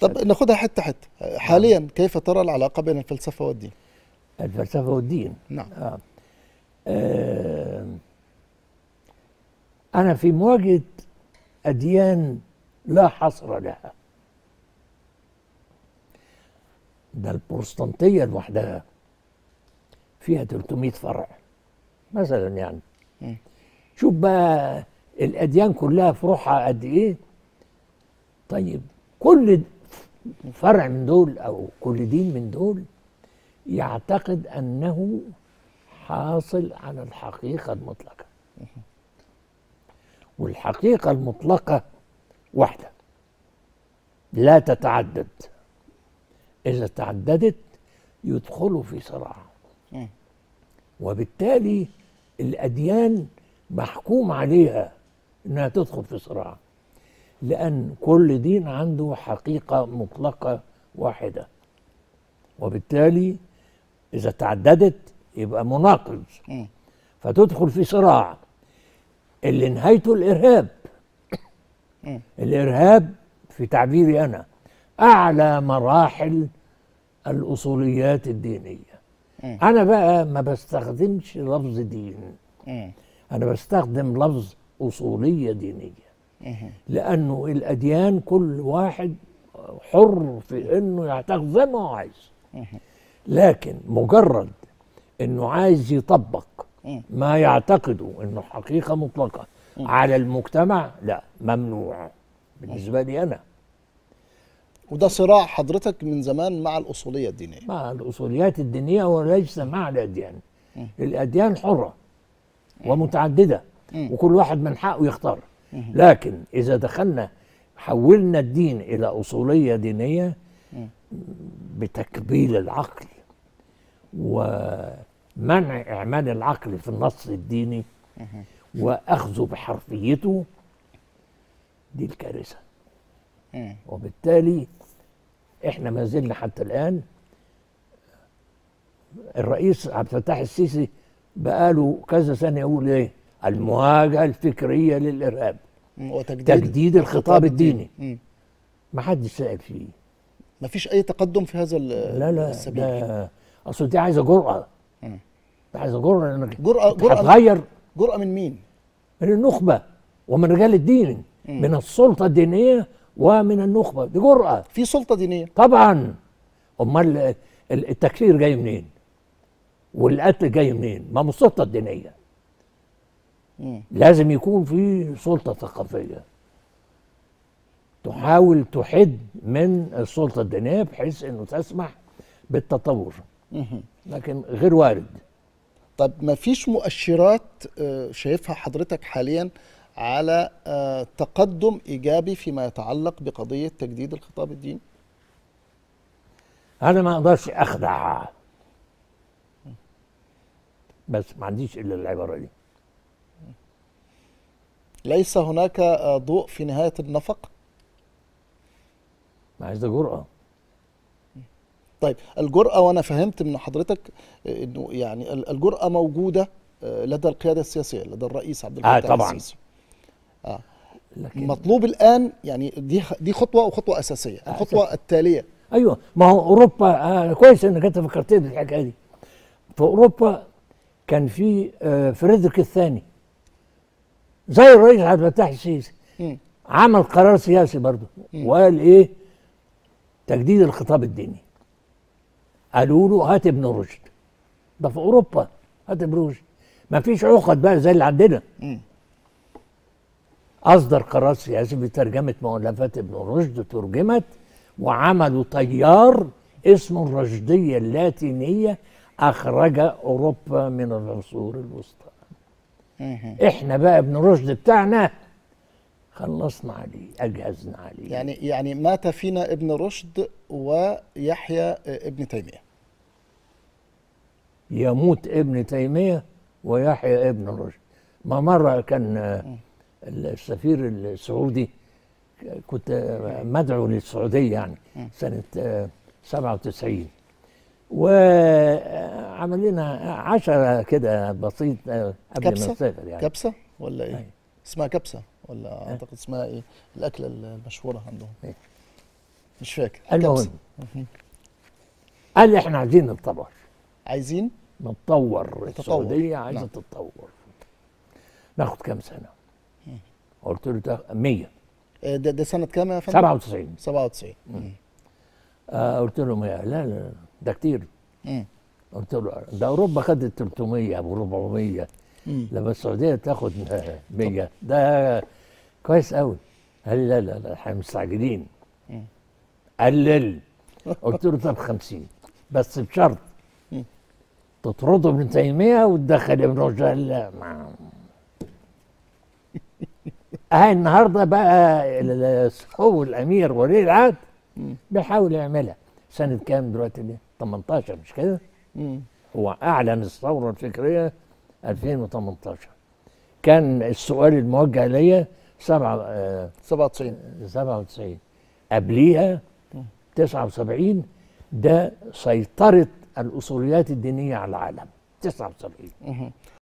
طب ناخدها حته حته حاليا كيف ترى العلاقه بين الفلسفه والدين الفلسفه والدين نعم آه. آه. أنا في مواجهة أديان لا حصر لها ده البروتستانتية لوحدها فيها 300 فرع مثلا يعني مم. شوف بقى الأديان كلها فروعها قد إيه طيب كل فرع من دول أو كل دين من دول يعتقد أنه حاصل على الحقيقة المطلقة والحقيقة المطلقة واحدة لا تتعدد إذا تعددت يدخلوا في صراع مم. وبالتالي الأديان محكوم عليها إنها تدخل في صراع لأن كل دين عنده حقيقة مطلقة واحدة وبالتالي إذا تعددت يبقى مناقض مم. فتدخل في صراع اللي نهايته الارهاب مم. الارهاب في تعبيري انا اعلى مراحل الاصوليات الدينيه مم. انا بقى ما بستخدمش لفظ دين مم. انا بستخدم لفظ اصوليه دينيه مم. لانه الاديان كل واحد حر في انه يعتقد زي ما هو عايز مم. لكن مجرد انه عايز يطبق مم. ما يعتقده انه حقيقه مطلقه على المجتمع لا ممنوع بالنسبه لي انا وده صراع حضرتك من زمان مع الاصوليه الدينيه مع الاصوليات الدينيه وليس مع الاديان الاديان حره ومتعدده مم. وكل واحد من حقه يختار لكن اذا دخلنا حولنا الدين الى اصوليه دينيه بتكبيل العقل ومنع اعمال العقل في النص الديني واخذه بحرفيته دي الكارثه مم. وبالتالي احنا ما زلنا حتى الان الرئيس عبد الفتاح السيسي بقاله كذا سنه يقول ايه المواجهه الفكريه للارهاب مم. وتجديد تجديد الخطاب الديني مم. ما حدش سال فيه ما فيش اي تقدم في هذا ال- لا لا السبيل ده اصل دي عايزه جرأه مم. دي عايزه جرأه لانك جرأة جرأة هتغير جرأة من مين؟ من النخبه ومن رجال الدين مم. من السلطه الدينيه ومن النخبه دي جرأه في سلطة دينية طبعا امال ال- التكفير جاي منين والقتل جاي منين ما من السلطه الدينيه مم. لازم يكون في سلطه ثقافيه تحاول تحد من السلطه الدينيه بحيث انه تسمح بالتطور مهم. لكن غير وارد طب ما فيش مؤشرات آه، شايفها حضرتك حاليا على آه، تقدم ايجابي فيما يتعلق بقضيه تجديد الخطاب الديني انا ما اقدرش اخدع بس ما عنديش الا العباره دي ليس هناك آه، ضوء في نهايه النفق ما عايز جرأه طيب الجرأة وأنا فهمت من حضرتك آه، إنه يعني ال- الجرأة موجودة آه، لدى القيادة السياسية لدى الرئيس عبد آه، الفتاح طبعاً. السيسي لكن مطلوب الآن يعني دي خ- دي خطوة وخطوة أساسية الخطوة التالية ايوه ما هو اوروبا آه كويس انك انت فكرتني بالحكايه دي في اوروبا كان في آه فريدريك الثاني زي الرئيس عبد الفتاح السيسي مم. عمل قرار سياسي برضه وقال ايه تجديد الخطاب الديني قالوا له هات ابن رشد ده في اوروبا هات ابن رشد ما فيش عقد بقى زي اللي عندنا مم. اصدر قرار سياسي بترجمه مؤلفات ابن رشد ترجمت وعملوا تيار اسمه الرشديه اللاتينيه اخرج اوروبا من العصور الوسطى مهم. احنا بقى ابن رشد بتاعنا خلصنا عليه اجهزنا عليه يعني يعني مات فينا ابن رشد ويحيى آه، ابن تيمية يموت ابن تيميه ويحيى ابن رشد ما مره كان آه، السفير السعودي كنت آه، مدعو للسعوديه يعني سنه آه، 97 وعمل لنا عشرة كده بسيط آه، قبل ما كبسة نسافر يعني كبسة ولا إيه؟ أيوة. اسمها كبسة ولا أعتقد اسمها إيه؟ الأكلة المشهورة عندهم مش فاكر المهم كبسة. قال لي احنا عايزين نتطور عايزين نتطور السعوديه عايزه نعم. تتطور ناخد كام سنه قلت له تا- 100 آه، ده, ده سنه كام يا فندم 97 97 مم. آه قلت له 100 لا لا ده كتير مم. قلت له ده اوروبا خدت 300 او 400 مم. لما السعوديه تاخد 100 ده كويس قوي قال لي لا لا لا احنا مستعجلين مم. قلل قلت له طب 50 بس بشرط مم. تطرده ابن تيميه وتدخل ابن رشد مع اه النهارده بقى ال- ال- هو الامير ولي العهد مم. بيحاول يعملها سنه كام دلوقتي دي 18 مش كده مم. هو اعلن الثوره الفكريه 2018 كان السؤال الموجه ليا سبعة آه 97 97 قبليها 79 ده سيطرة الأصوليات الدينية على العالم 79 مهم.